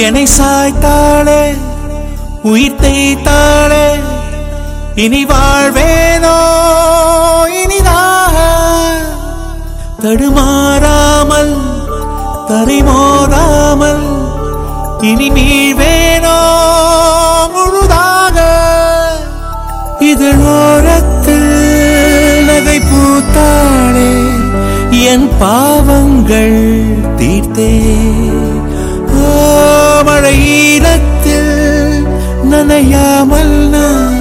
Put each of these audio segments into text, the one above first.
என்னை சாய்த்தாளே உயிர் தேய்த்தாளே இனி வாழ்வேனோ இனிதாக தடுமாறாமல் தரைமோதாமல் இனி மீழ்வேனோ முழுதாக இதழோரத்தில் நகை பூத்தாளே என் பாவங்கள் தீர்த்தே ஓ, மழை ஈரத்தில் நனையாமல் நான்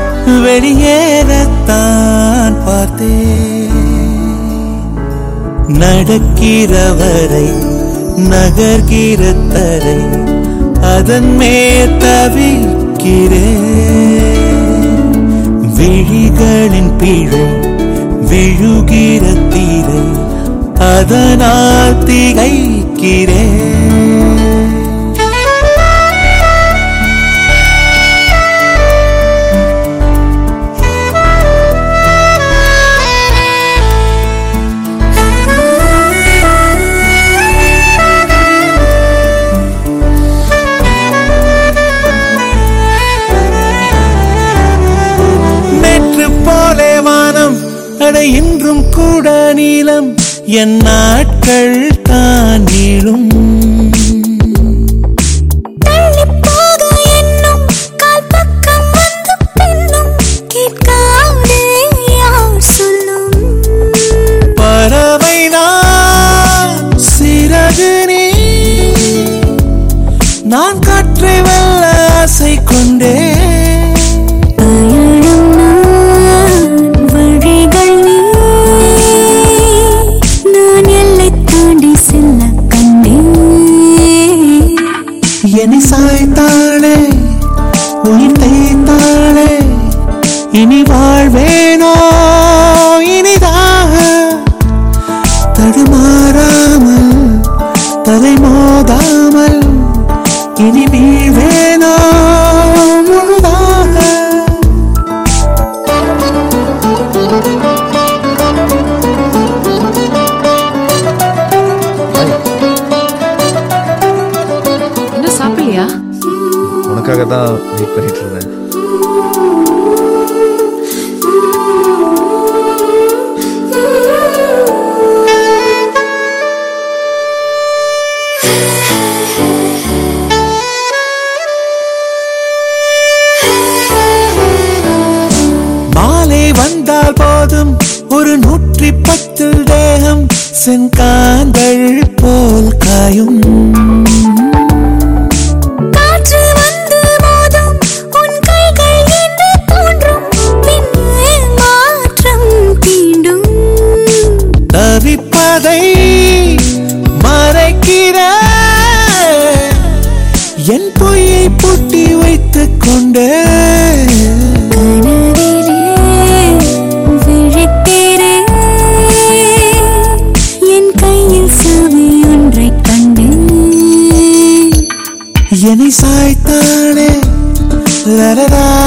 வெளியேறத்தான் பார்த்தேன் நடக்கிறவரை நகர்கிற தரை அதன் மேல் தவிக்கிறேன் விழிகளின் பிழை விழுகிற தீரை அதனால் திகைக்கிறேன் நேற்று போலே வானம் அட இன்றும் கூட நீளம் என் நாட்கள் தான் நீளும் தள்ளிப் போக எண்ணும் கால் பக்கம் வந்து பின்னும் கேட்காதே யார் சொல்லும் பறவை நான் சிறகு நீ நான் காற்றை வெல்ல ஆசை கொண்டே பயணம் நான் வழிகள் நீ நான் எல்லை தாண்டி செல்ல கண்டேன் என்னை சாய்த்தாளே உயிர் தேய்த்தாளே இனி வாழ்வேனோ இனிதாக தடுமாறாமல் தலை மோதாமல் இனி வீழ்வேனோ முழுதாக இன்னும் சாப்பிடலையா உனக்காக தான் வெயிட் பண்ணிட்டு இருந்தேன் மாலை வந்தால் போதும் ஒரு நூற்றி பத்து தேகம் செங்காந்தள் போல் காயும் காற்று வந்து மோதும் உன் கைகள் என்று தோன்றும் பின்னே மாற்றம் தீண்டும் தவிப்பதை மறைக்கிற என் பொய்யை பூட்டி வைத்துக் கொண்டு கனவிலே விழிக்கிறேன் என் கையில் சாவி ஒன்றைக் கண்டேன் என்னை சாய்த்தாளே லரரா